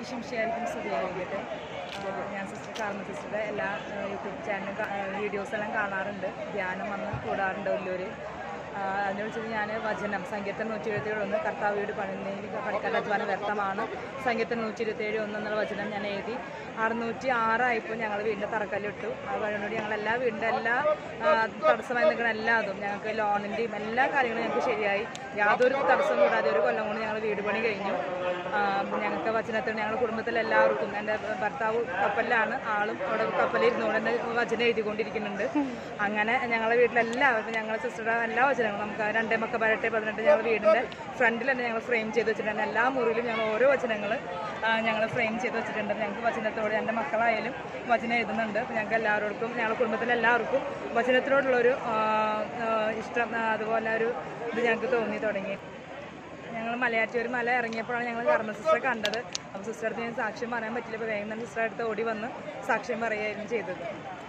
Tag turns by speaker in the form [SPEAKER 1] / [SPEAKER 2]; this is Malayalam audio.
[SPEAKER 1] ഇഷിംഷയായിരിക്കും സ്തുതിയായിരിക്കട്ടെ ആ, ഞാൻ സിസ്റ്റർ കാർമ സിസ്റ്ററുടെ എല്ലാ ആ, യൂട്യൂബ് ചാനലും വീഡിയോസ് എല്ലാം കാണാറുണ്ട് ധ്യാനം വന്ന് കൂടാറുണ്ട് വലിയൊരു അതിനെ വിളിച്ചത് ഞാൻ വചനം സംഗീതം നൂറ്റി എഴുപത്തേഴ് ഒന്ന് കർത്താവ് വീട് പണിനേരി പണിക്കാരുടെ അധ്വാനം വ്യക്തമാണ് സംഗീതം നൂറ്റി ഇരുപത്തേഴ് ഒന്ന് എന്നുള്ള വചനം ഞാൻ എഴുതി അറുന്നൂറ്റി ആറായപ്പോൾ ഞങ്ങൾ വീടിൻ്റെ തറക്കല്ലിട്ടു അത് വഴിയോട് ഞങ്ങൾ എല്ലാ വീടിൻ്റെ എല്ലാ ആ, തടസ്സമായി നിൽക്കുന്ന എല്ലാ അതും ഞങ്ങൾക്ക് ലോണിൻ്റെയും എല്ലാ കാര്യങ്ങളും ഞങ്ങൾക്ക് ശരിയായി യാതൊരു തടസ്സം കൂടാതെ ഒരു കൊല്ലം കൊണ്ട് ഞങ്ങൾ വീട് പണി കഴിഞ്ഞു ആ, ഞങ്ങൾക്ക് വചനത്തിൽ ഞങ്ങളുടെ കുടുംബത്തിൽ എല്ലാവർക്കും എൻ്റെ ഭർത്താവ് കപ്പലിലാണ് ആളും അവിടെ കപ്പലിരുന്നുകൊണ്ട് തന്നെ വചനം എഴുതിക്കൊണ്ടിരിക്കുന്നുണ്ട് അങ്ങനെ ഞങ്ങളുടെ വീട്ടിലെല്ലാവർക്കും ഞങ്ങളുടെ സിസ്റ്ററുടെ എല്ലാ വചനങ്ങളും നമുക്ക് രണ്ടേ മക്ക പരട്ടെ പതിനെട്ട് ഞങ്ങളുടെ വീടിൻ്റെ ഫ്രണ്ടിൽ തന്നെ ഞങ്ങൾ ഫ്രെയിം ചെയ്ത് വെച്ചിട്ടുണ്ട് എല്ലാ മുറിയിലും ഞങ്ങൾ ഓരോ വചനങ്ങൾ ഞങ്ങൾ ഫ്രെയിം ചെയ്ത് വെച്ചിട്ടുണ്ട് ഞങ്ങൾക്ക് വചനത്തോട് എൻ്റെ മക്കളായാലും വചനം എഴുതുന്നുണ്ട് അപ്പോൾ ഞങ്ങൾക്ക് എല്ലാവർക്കും ഞങ്ങളുടെ കുടുംബത്തിലെ എല്ലാവർക്കും വചനത്തിനോടുള്ളൊരു ആ, ആ, ഇഷ്ടം ആ, അതുപോലെ ഒരു ഇത് ഞങ്ങൾക്ക് തോന്നി തുടങ്ങി ഞങ്ങൾ മലയാറ്റൂർ മല ഇറങ്ങിയപ്പോഴാണ് ഞങ്ങൾ കർമ്മ സിസ്റ്ററെ കണ്ടത് അപ്പോൾ സിസ്റ്റർ അടുത്ത് ഞാൻ സാക്ഷ്യം പറയാൻ പറ്റില്ല അപ്പോൾ വേഗം തന്നെ സിസ്റ്റർ അടുത്ത് ഓടി വന്ന് സാക്ഷ്യം പറയുകയായിരുന്നു ചെയ്തത്